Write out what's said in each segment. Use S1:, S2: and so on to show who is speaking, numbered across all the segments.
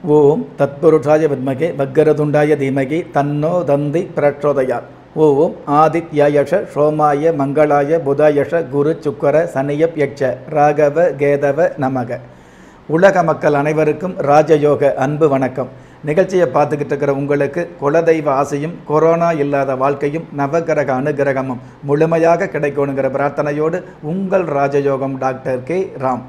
S1: ஓம் தத்புருஷாய வித்மகே வக்கரதுண்டாய தீமகி தன்னோ தந்தி பிரச்சோதயாத் ஓம் ஆதித்யாயஷ சோமாய மங்களாய புதாயஷ குரு சுக்கர சனியப் யட்ச ராகவ கேதவ நமக உலக மக்கள் அனைவருக்கும் ராஜயோக அன்பு வணக்கம் நிகழ்ச்சியை பார்த்துக்கிட்டு இருக்கிற உங்களுக்கு குலதெய்வ ஆசையும் கொரோனா இல்லாத வாழ்க்கையும் நவகிரக அனுகிரகமும் முழுமையாக கிடைக்கணுங்கிற பிரார்த்தனையோடு உங்கள் ராஜயோகம் டாக்டர் கே ராம்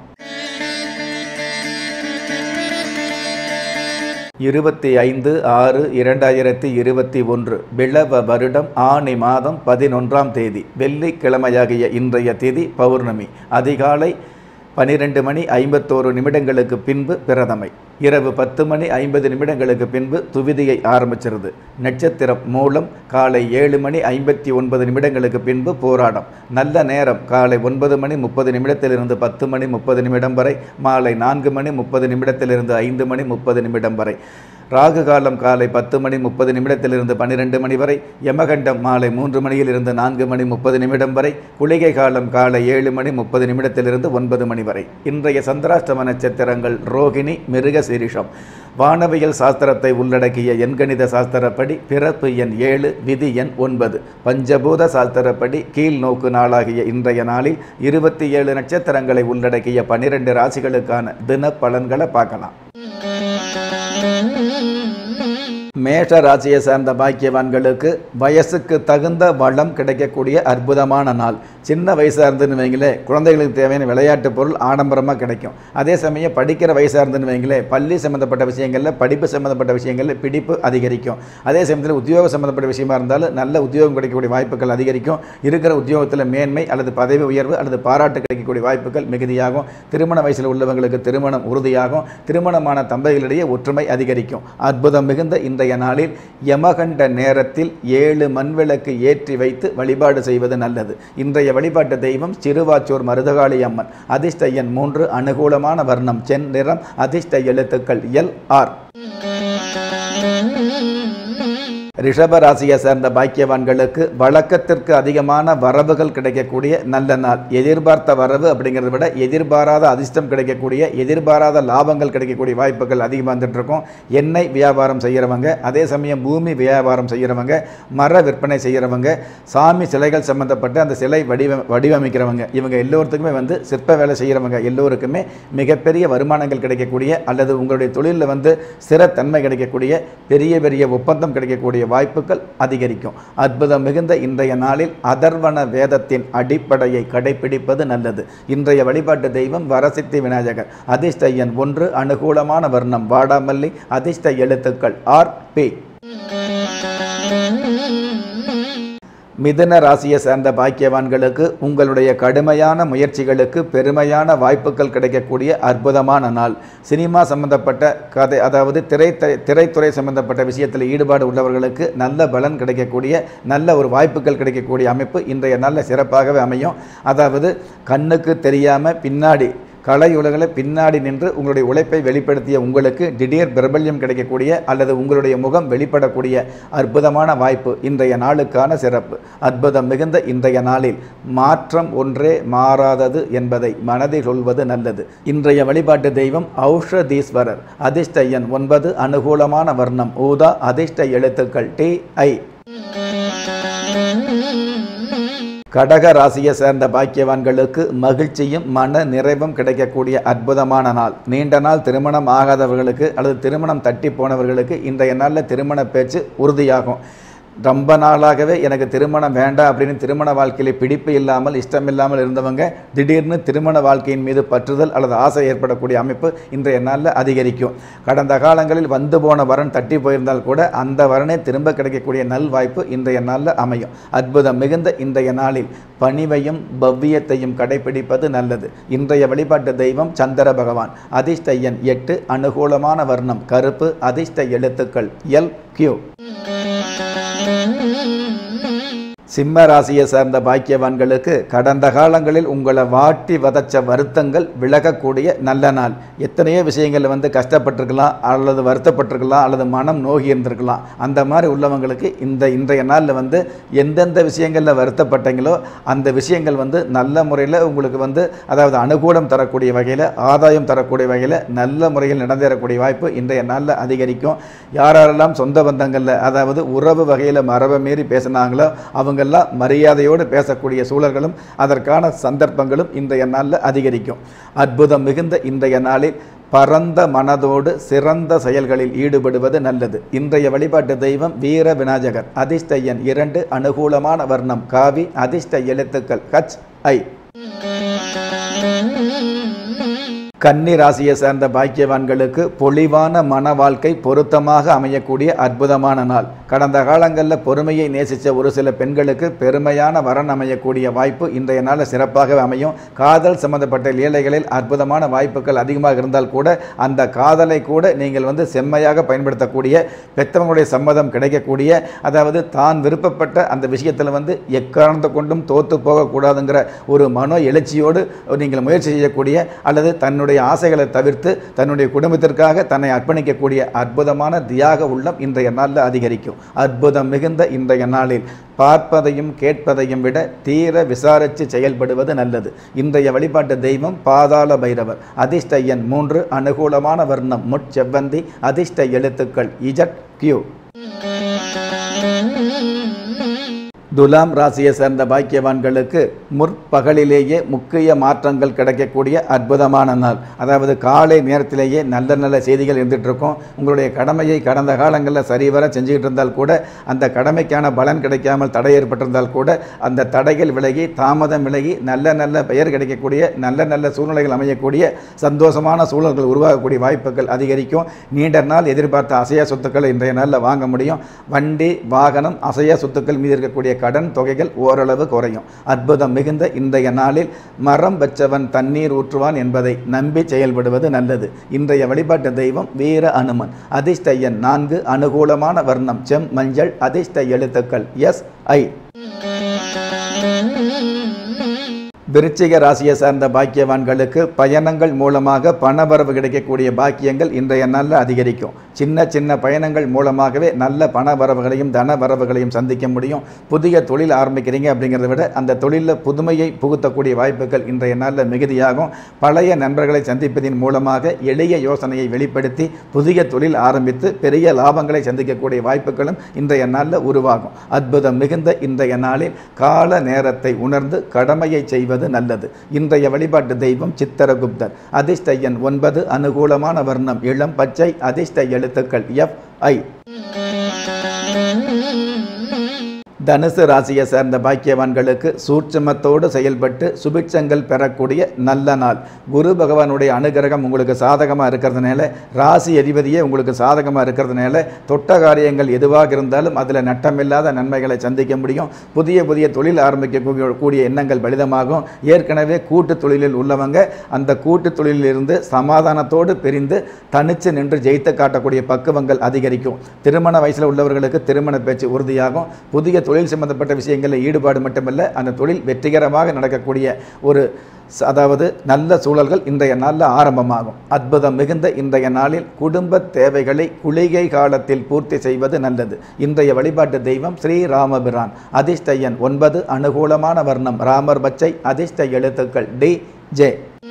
S1: இருபத்தி ஐந்து ஆறு இரண்டாயிரத்தி இருபத்தி ஒன்று பிளவ வருடம் ஆணி மாதம் பதினொன்றாம் தேதி வெள்ளிக்கிழமையாகிய இன்றைய திதி பௌர்ணமி அதிகாலை பனிரெண்டு மணி ஐம்பத்தோரு நிமிடங்களுக்கு பின்பு பிரதமை இரவு பத்து மணி ஐம்பது நிமிடங்களுக்கு பின்பு துவிதியை ஆரம்பிச்சிருது நட்சத்திரம் மூலம் காலை ஏழு மணி ஐம்பத்தி ஒன்பது நிமிடங்களுக்கு பின்பு போராடம் நல்ல நேரம் காலை ஒன்பது மணி முப்பது நிமிடத்திலிருந்து பத்து மணி முப்பது நிமிடம் வரை மாலை நான்கு மணி முப்பது நிமிடத்திலிருந்து ஐந்து மணி முப்பது நிமிடம் வரை ராகு காலம் காலை பத்து மணி முப்பது நிமிடத்திலிருந்து பன்னிரெண்டு மணி வரை யமகண்டம் மாலை மூன்று மணியிலிருந்து நான்கு மணி முப்பது நிமிடம் வரை குளிகை காலம் காலை ஏழு மணி முப்பது நிமிடத்திலிருந்து ஒன்பது மணி வரை இன்றைய சந்திராஷ்டம நட்சத்திரங்கள் ரோகிணி மிருக சிரிஷம் வானவியல் சாஸ்திரத்தை உள்ளடக்கிய எண்கணித சாஸ்திரப்படி பிறப்பு எண் ஏழு விதி எண் ஒன்பது பஞ்சபூத சாஸ்திரப்படி கீழ் நோக்கு நாளாகிய இன்றைய நாளில் இருபத்தி ஏழு நட்சத்திரங்களை உள்ளடக்கிய பன்னிரெண்டு ராசிகளுக்கான தின பலன்களை பார்க்கலாம் மேஷ ராசியை சேர்ந்த பாக்கியவான்களுக்கு வயசுக்கு தகுந்த வளம் கிடைக்கக்கூடிய அற்புதமான நாள் சின்ன வயசாக இருந்துன்னு வைங்களே குழந்தைகளுக்கு தேவையான விளையாட்டு பொருள் ஆடம்பரமாக கிடைக்கும் அதே சமயம் படிக்கிற வயசாக இருந்துன்னு வைங்களே பள்ளி சம்மந்தப்பட்ட விஷயங்களில் படிப்பு சம்மந்தப்பட்ட விஷயங்களில் பிடிப்பு அதிகரிக்கும் அதே சமயத்தில் உத்தியோக சம்மந்தப்பட்ட விஷயமா இருந்தாலும் நல்ல உத்தியோகம் கிடைக்கக்கூடிய வாய்ப்புகள் அதிகரிக்கும் இருக்கிற உத்தியோகத்தில் மேன்மை அல்லது பதவி உயர்வு அல்லது பாராட்டு கிடைக்கக்கூடிய வாய்ப்புகள் மிகுதியாகும் திருமண வயசில் உள்ளவங்களுக்கு திருமணம் உறுதியாகும் திருமணமான தம்பதிகளிடையே ஒற்றுமை அதிகரிக்கும் அற்புதம் மிகுந்த இன்றைய நாளில் யமகண்ட நேரத்தில் ஏழு மண்விளக்கு ஏற்றி வைத்து வழிபாடு செய்வது நல்லது இன்றைய வழிபாட்டு தெய்வம் சிறுவாச்சூர் மருதகாளி அம்மன் அதிர்ஷ்ட எண் மூன்று அனுகூலமான வர்ணம் சென் நிறம் அதிர்ஷ்ட எழுத்துக்கள் எல் ஆர் ரிஷப ராசியை சேர்ந்த பாக்கியவான்களுக்கு வழக்கத்திற்கு அதிகமான வரவுகள் கிடைக்கக்கூடிய நல்ல நாள் எதிர்பார்த்த வரவு அப்படிங்கிறத விட எதிர்பாராத அதிர்ஷ்டம் கிடைக்கக்கூடிய எதிர்பாராத லாபங்கள் கிடைக்கக்கூடிய வாய்ப்புகள் அதிகமாக வந்துட்டு இருக்கும் எண்ணெய் வியாபாரம் செய்கிறவங்க அதே சமயம் பூமி வியாபாரம் செய்கிறவங்க மர விற்பனை செய்கிறவங்க சாமி சிலைகள் சம்மந்தப்பட்ட அந்த சிலை வடிவ வடிவமைக்கிறவங்க இவங்க எல்லோருத்துக்குமே வந்து சிற்ப வேலை செய்கிறவங்க எல்லோருக்குமே மிகப்பெரிய வருமானங்கள் கிடைக்கக்கூடிய அல்லது உங்களுடைய தொழிலில் வந்து ஸ்திரத்தன்மை கிடைக்கக்கூடிய பெரிய பெரிய ஒப்பந்தம் கிடைக்கக்கூடிய வாய்ப்புகள் அதிகரிக்கும் அற்புதம் மிகுந்த இன்றைய நாளில் அதர்வன வேதத்தின் அடிப்படையை கடைபிடிப்பது நல்லது இன்றைய வழிபாட்டு தெய்வம் வரசித்தி விநாயகர் அதிர்ஷ்ட எண் ஒன்று அனுகூலமான வர்ணம் வாடாமல்லி அதிர்ஷ்ட எழுத்துக்கள் ஆர் பி மிதுன ராசியை சேர்ந்த பாக்கியவான்களுக்கு உங்களுடைய கடுமையான முயற்சிகளுக்கு பெருமையான வாய்ப்புகள் கிடைக்கக்கூடிய அற்புதமான நாள் சினிமா சம்பந்தப்பட்ட கதை அதாவது திரை திரைத்துறை சம்பந்தப்பட்ட விஷயத்தில் ஈடுபாடு உள்ளவர்களுக்கு நல்ல பலன் கிடைக்கக்கூடிய நல்ல ஒரு வாய்ப்புகள் கிடைக்கக்கூடிய அமைப்பு இன்றைய நல்ல சிறப்பாகவே அமையும் அதாவது கண்ணுக்கு தெரியாமல் பின்னாடி கலை உலகில் பின்னாடி நின்று உங்களுடைய உழைப்பை வெளிப்படுத்திய உங்களுக்கு திடீர் பிரபல்யம் கிடைக்கக்கூடிய அல்லது உங்களுடைய முகம் வெளிப்படக்கூடிய அற்புதமான வாய்ப்பு இன்றைய நாளுக்கான சிறப்பு அற்புதம் மிகுந்த இன்றைய நாளில் மாற்றம் ஒன்றே மாறாதது என்பதை மனதில் சொல்வது நல்லது இன்றைய வழிபாட்டு தெய்வம் ஔஷதீஸ்வரர் அதிர்ஷ்ட எண் ஒன்பது அனுகூலமான வர்ணம் ஊதா அதிர்ஷ்ட எழுத்துக்கள் டி ஐ கடக ராசியை சேர்ந்த பாக்கியவான்களுக்கு மகிழ்ச்சியும் மன நிறைவும் கிடைக்கக்கூடிய அற்புதமான நாள் நீண்ட நாள் திருமணம் ஆகாதவர்களுக்கு அல்லது திருமணம் தட்டி போனவர்களுக்கு இன்றைய நாளில் திருமண பேச்சு உறுதியாகும் ரொம்ப நாளாகவே எனக்கு திருமணம் வேண்டாம் அப்படின்னு திருமண வாழ்க்கையில் பிடிப்பு இல்லாமல் இஷ்டம் இல்லாமல் இருந்தவங்க திடீர்னு திருமண வாழ்க்கையின் மீது பற்றுதல் அல்லது ஆசை ஏற்படக்கூடிய அமைப்பு இன்றைய நாளில் அதிகரிக்கும் கடந்த காலங்களில் வந்து போன வரன் தட்டி போயிருந்தால் கூட அந்த வரனே திரும்ப கிடைக்கக்கூடிய நல் வாய்ப்பு இன்றைய நாளில் அமையும் அற்புதம் மிகுந்த இன்றைய நாளில் பணிவையும் பவ்யத்தையும் கடைபிடிப்பது நல்லது இன்றைய வழிபாட்டு தெய்வம் சந்திர பகவான் அதிர்ஷ்ட எண் எட்டு அனுகூலமான வர்ணம் கருப்பு அதிர்ஷ்ட எழுத்துக்கள் எல் கியூ சிம்ம ராசியை சார்ந்த பாக்கியவான்களுக்கு கடந்த காலங்களில் உங்களை வாட்டி வதச்ச வருத்தங்கள் விலகக்கூடிய நல்ல நாள் எத்தனையோ விஷயங்களில் வந்து கஷ்டப்பட்டிருக்கலாம் அல்லது வருத்தப்பட்டிருக்கலாம் அல்லது மனம் நோகி இருந்திருக்கலாம் அந்த மாதிரி உள்ளவங்களுக்கு இந்த இன்றைய நாளில் வந்து எந்தெந்த விஷயங்களில் வருத்தப்பட்டீங்களோ அந்த விஷயங்கள் வந்து நல்ல முறையில் உங்களுக்கு வந்து அதாவது அனுகூலம் தரக்கூடிய வகையில் ஆதாயம் தரக்கூடிய வகையில் நல்ல முறையில் நடந்தேறக்கூடிய வாய்ப்பு இன்றைய நாளில் அதிகரிக்கும் யாரெல்லாம் சொந்த பந்தங்களில் அதாவது உறவு வகையில் மரபை மீறி பேசினாங்களோ அவங்கெல்லாம் மரியாதையோடு பேசக்கூடிய சூழல்களும் அதற்கான சந்தர்ப்பங்களும் இன்றைய நாளில் அதிகரிக்கும் அற்புதம் மிகுந்த இன்றைய நாளில் பரந்த மனதோடு சிறந்த செயல்களில் ஈடுபடுவது நல்லது இன்றைய வழிபாட்டு தெய்வம் வீர விநாயகர் அதிர்ஷ்ட எண் இரண்டு அனுகூலமான வர்ணம் காவி அதிர்ஷ்ட எழுத்துக்கள் ஹச் ஐ கன்னி ராசியை சேர்ந்த பாக்கியவான்களுக்கு பொலிவான மன வாழ்க்கை பொருத்தமாக அமையக்கூடிய அற்புதமான நாள் கடந்த காலங்களில் பொறுமையை நேசித்த ஒரு சில பெண்களுக்கு பெருமையான வரன் அமையக்கூடிய வாய்ப்பு இன்றைய நாள் சிறப்பாக அமையும் காதல் சம்பந்தப்பட்ட லீலைகளில் அற்புதமான வாய்ப்புகள் அதிகமாக இருந்தால் கூட அந்த காதலை கூட நீங்கள் வந்து செம்மையாக பயன்படுத்தக்கூடிய பெற்றவங்களுடைய சம்மதம் கிடைக்கக்கூடிய அதாவது தான் விருப்பப்பட்ட அந்த விஷயத்தில் வந்து எக்காரணத்தை கொண்டும் தோத்து போகக்கூடாதுங்கிற ஒரு மனோ எழுச்சியோடு நீங்கள் முயற்சி செய்யக்கூடிய அல்லது தன்னுடைய ஆசைகளை தவிர்த்து தன்னுடைய குடும்பத்திற்காக தன்னை அர்ப்பணிக்கக்கூடிய அற்புதமான தியாக உள்ளம் இன்றைய நாளில் அதிகரிக்கும் அற்புதம் மிகுந்த இன்றைய நாளில் பார்ப்பதையும் கேட்பதையும் விட தீர விசாரித்து செயல்படுவது நல்லது இன்றைய வழிபாட்டு தெய்வம் பாதாள பைரவர் அதிர்ஷ்ட எண் மூன்று அனுகூலமான வர்ணம் முட்செவ்வந்தி அதிர்ஷ்ட எழுத்துக்கள் இஜட் கியூ துலாம் ராசியை சேர்ந்த பாக்கியவான்களுக்கு முற்பகலிலேயே முக்கிய மாற்றங்கள் கிடைக்கக்கூடிய அற்புதமான நாள் அதாவது காலை நேரத்திலேயே நல்ல நல்ல செய்திகள் இருந்துட்டு இருக்கும் உங்களுடைய கடமையை கடந்த காலங்களில் சரிவர செஞ்சுக்கிட்டு இருந்தால் கூட அந்த கடமைக்கான பலன் கிடைக்காமல் தடை ஏற்பட்டிருந்தால் கூட அந்த தடைகள் விலகி தாமதம் விலகி நல்ல நல்ல பெயர் கிடைக்கக்கூடிய நல்ல நல்ல சூழ்நிலைகள் அமையக்கூடிய சந்தோஷமான சூழல்கள் உருவாகக்கூடிய வாய்ப்புகள் அதிகரிக்கும் நீண்ட நாள் எதிர்பார்த்த அசைய சொத்துக்களை இன்றைய நாளில் வாங்க முடியும் வண்டி வாகனம் அசைய சொத்துக்கள் மீது இருக்கக்கூடிய கடன் தொகைகள் ஓரளவு குறையும் அற்புதம் மிகுந்த இன்றைய நாளில் மரம் வச்சவன் தண்ணீர் ஊற்றுவான் என்பதை நம்பி செயல்படுவது நல்லது இன்றைய வழிபாட்டு தெய்வம் வீர அனுமன் அதிர்ஷ்ட எண் நான்கு அனுகூலமான வர்ணம் செம் மஞ்சள் அதிர்ஷ்ட எழுத்துக்கள் எஸ் ஐ விருச்சிக ராசியை சார்ந்த பாக்கியவான்களுக்கு பயணங்கள் மூலமாக பணவரவு கிடைக்கக்கூடிய பாக்கியங்கள் இன்றைய நாளில் அதிகரிக்கும் சின்ன சின்ன பயணங்கள் மூலமாகவே நல்ல பண வரவுகளையும் தன வரவுகளையும் சந்திக்க முடியும் புதிய தொழில் ஆரம்பிக்கிறீங்க அப்படிங்கிறத விட அந்த தொழிலில் புதுமையை புகுத்தக்கூடிய வாய்ப்புகள் இன்றைய நாளில் மிகுதியாகும் பழைய நண்பர்களை சந்திப்பதன் மூலமாக எளிய யோசனையை வெளிப்படுத்தி புதிய தொழில் ஆரம்பித்து பெரிய லாபங்களை சந்திக்கக்கூடிய வாய்ப்புகளும் இன்றைய நாளில் உருவாகும் அற்புதம் மிகுந்த இன்றைய நாளில் கால நேரத்தை உணர்ந்து கடமையை செய்வது நல்லது இன்றைய வழிபாட்டு தெய்வம் சித்திரகுப்தர் அதிர்ஷ்ட எண் ஒன்பது அனுகூலமான வர்ணம் இளம் பச்சை அதிர்ஷ்ட எழுத்துக்கள் எஃப் ஐ தனுசு ராசியை சேர்ந்த பாக்கியவான்களுக்கு சூட்சமத்தோடு செயல்பட்டு சுபிட்சங்கள் பெறக்கூடிய நல்ல நாள் குரு பகவானுடைய அனுகிரகம் உங்களுக்கு சாதகமாக இருக்கிறதுனால ராசி அதிபதியே உங்களுக்கு சாதகமாக இருக்கிறதுனால தொட்ட காரியங்கள் எதுவாக இருந்தாலும் அதில் நட்டமில்லாத நன்மைகளை சந்திக்க முடியும் புதிய புதிய தொழில் ஆரம்பிக்க கூடிய எண்ணங்கள் பலிதமாகும் ஏற்கனவே கூட்டு தொழிலில் உள்ளவங்க அந்த கூட்டு தொழிலிலிருந்து சமாதானத்தோடு பிரிந்து தனித்து நின்று ஜெயித்து காட்டக்கூடிய பக்குவங்கள் அதிகரிக்கும் திருமண வயசில் உள்ளவர்களுக்கு திருமண பேச்சு உறுதியாகும் புதிய தொழில் சம்பந்தப்பட்ட விஷயங்களில் ஈடுபாடு மட்டுமல்ல அந்த தொழில் வெற்றிகரமாக நடக்கக்கூடிய ஒரு ச- அதாவது நல்ல சூழல்கள் இன்றைய நாளில் ஆரம்பமாகும் அற்புதம் மிகுந்த இன்றைய நாளில் குடும்ப தேவைகளை குளிகை காலத்தில் பூர்த்தி செய்வது நல்லது இன்றைய வழிபாட்டு தெய்வம் ஸ்ரீ ராமபிரான் அதிர்ஷ்ட எண் ஒன்பது அனுகூலமான வர்ணம் ராமர் பச்சை அதிர்ஷ்ட எழுத்துக்கள் டி ஜே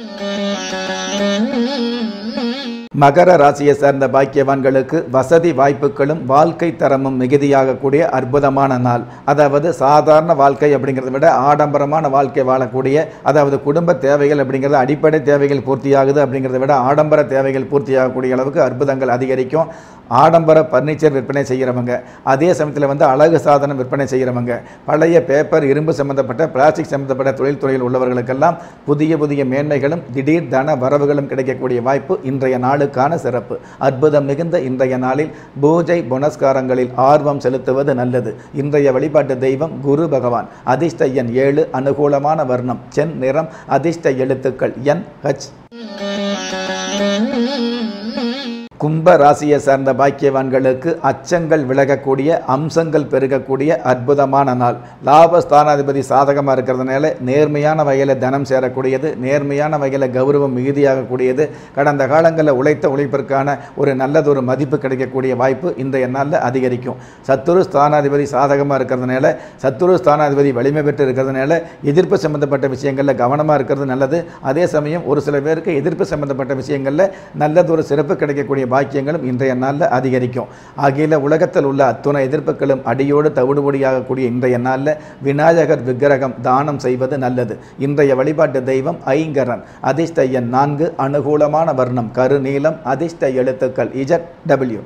S1: மகர ராசியை சேர்ந்த பாக்கியவான்களுக்கு வசதி வாய்ப்புகளும் வாழ்க்கை தரமும் மிகுதியாகக்கூடிய அற்புதமான நாள் அதாவது சாதாரண வாழ்க்கை அப்படிங்கிறத விட ஆடம்பரமான வாழ்க்கை வாழக்கூடிய அதாவது குடும்ப தேவைகள் அப்படிங்கிறது அடிப்படை தேவைகள் பூர்த்தியாகுது அப்படிங்கிறத விட ஆடம்பர தேவைகள் பூர்த்தியாகக்கூடிய அளவுக்கு அற்புதங்கள் அதிகரிக்கும் ஆடம்பர பர்னிச்சர் விற்பனை செய்கிறவங்க அதே சமயத்தில் வந்து அழகு சாதனம் விற்பனை செய்கிறவங்க பழைய பேப்பர் இரும்பு சம்பந்தப்பட்ட பிளாஸ்டிக் சம்பந்தப்பட்ட தொழில் துறையில் உள்ளவர்களுக்கெல்லாம் புதிய புதிய மேன்மைகளும் திடீர் தன வரவுகளும் கிடைக்கக்கூடிய வாய்ப்பு இன்றைய நாளுக்கான சிறப்பு அற்புதம் மிகுந்த இன்றைய நாளில் பூஜை புனஸ்காரங்களில் ஆர்வம் செலுத்துவது நல்லது இன்றைய வழிபாட்டு தெய்வம் குரு பகவான் அதிர்ஷ்ட எண் ஏழு அனுகூலமான வர்ணம் சென் நிறம் அதிர்ஷ்ட எழுத்துக்கள் என் ஹச் கும்ப ராசியை சார்ந்த பாக்கியவான்களுக்கு அச்சங்கள் விலகக்கூடிய அம்சங்கள் பெருகக்கூடிய அற்புதமான நாள் லாபஸ்தானாதிபதி சாதகமாக இருக்கிறதுனால நேர்மையான வகையில் தனம் சேரக்கூடியது நேர்மையான வகையில் கௌரவம் மிகுதியாகக்கூடியது கடந்த காலங்களில் உழைத்த உழைப்பிற்கான ஒரு நல்லதொரு மதிப்பு கிடைக்கக்கூடிய வாய்ப்பு இன்றைய நாளில் அதிகரிக்கும் சத்துரு ஸ்தானாதிபதி சாதகமாக இருக்கிறதுனால சத்துரு ஸ்தானாதிபதி வலிமை பெற்று இருக்கிறதுனால எதிர்ப்பு சம்பந்தப்பட்ட விஷயங்களில் கவனமாக இருக்கிறது நல்லது அதே சமயம் ஒரு சில பேருக்கு எதிர்ப்பு சம்பந்தப்பட்ட விஷயங்களில் நல்லதொரு சிறப்பு கிடைக்கக்கூடிய பாக்கியங்களும் இன்றைய நாளில் அதிகரிக்கும் அகில உலகத்தில் உள்ள அத்துணை எதிர்ப்புகளும் அடியோடு தவிடுபொடியாகக்கூடிய இன்றைய நாளில் விநாயகர் விக்கிரகம் தானம் செய்வது நல்லது இன்றைய வழிபாட்டு தெய்வம் ஐங்கரன் அதிர்ஷ்ட எண் நான்கு அனுகூலமான வர்ணம் கருநீலம் அதிர்ஷ்ட எழுத்துக்கள் இஜட் டபிள்யூ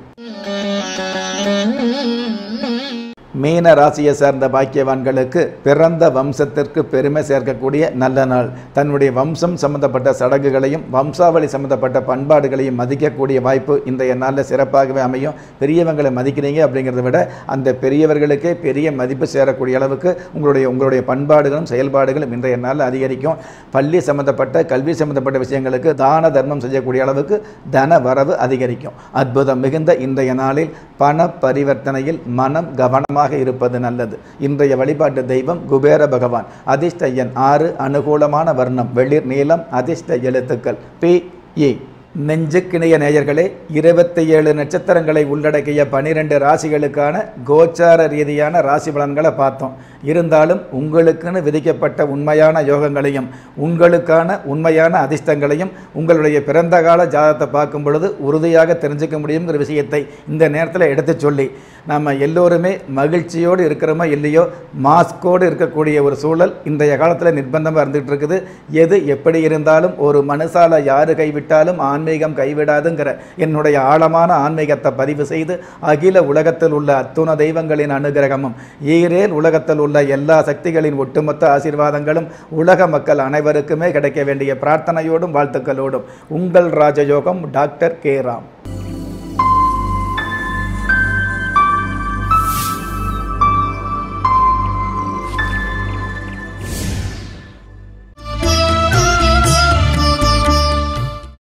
S1: மீன ராசியை சார்ந்த பாக்கியவான்களுக்கு பிறந்த வம்சத்திற்கு பெருமை சேர்க்கக்கூடிய நல்ல நாள் தன்னுடைய வம்சம் சம்பந்தப்பட்ட சடங்குகளையும் வம்சாவளி சம்பந்தப்பட்ட பண்பாடுகளையும் மதிக்கக்கூடிய வாய்ப்பு இன்றைய நாளில் சிறப்பாகவே அமையும் பெரியவங்களை மதிக்கிறீங்க அப்படிங்கிறத விட அந்த பெரியவர்களுக்கே பெரிய மதிப்பு சேரக்கூடிய அளவுக்கு உங்களுடைய உங்களுடைய பண்பாடுகளும் செயல்பாடுகளும் இன்றைய நாளில் அதிகரிக்கும் பள்ளி சம்பந்தப்பட்ட கல்வி சம்பந்தப்பட்ட விஷயங்களுக்கு தான தர்மம் செய்யக்கூடிய அளவுக்கு தன வரவு அதிகரிக்கும் அற்புதம் மிகுந்த இன்றைய நாளில் பண பரிவர்த்தனையில் மனம் கவனமாக இருப்பது நல்லது இன்றைய வழிபாட்டு தெய்வம் குபேர பகவான் அதிர்ஷ்ட எண் ஆறு அனுகூலமான வர்ணம் வெளிர் நீளம் அதிர்ஷ்ட எழுத்துக்கள் பி ஏ நெஞ்சுக்கிணைய நேயர்களே இருபத்தி ஏழு நட்சத்திரங்களை உள்ளடக்கிய பனிரெண்டு ராசிகளுக்கான கோச்சார ரீதியான ராசி பலன்களை பார்த்தோம் இருந்தாலும் உங்களுக்குன்னு விதிக்கப்பட்ட உண்மையான யோகங்களையும் உங்களுக்கான உண்மையான அதிர்ஷ்டங்களையும் உங்களுடைய பிறந்த கால ஜாதகத்தை பார்க்கும் பொழுது உறுதியாக தெரிஞ்சுக்க முடியுங்கிற விஷயத்தை இந்த நேரத்தில் எடுத்து சொல்லி நம்ம எல்லோருமே மகிழ்ச்சியோடு இருக்கிறோமோ இல்லையோ மாஸ்கோடு இருக்கக்கூடிய ஒரு சூழல் இன்றைய காலத்தில் நிர்பந்தமாக இருந்துகிட்டு இருக்குது எது எப்படி இருந்தாலும் ஒரு மனுஷால யாரு கைவிட்டாலும் ஆன்மீகம் கைவிடாதுங்கிற என்னுடைய ஆழமான ஆன்மீகத்தை பதிவு செய்து அகில உலகத்தில் உள்ள அத்துண தெய்வங்களின் அனுகிரகமும் ஈரேல் உலகத்தில் உள்ள எல்லா சக்திகளின் ஒட்டுமொத்த ஆசீர்வாதங்களும் உலக மக்கள் அனைவருக்குமே கிடைக்க வேண்டிய பிரார்த்தனையோடும் வாழ்த்துக்களோடும் உங்கள் ராஜயோகம் டாக்டர் கே ராம்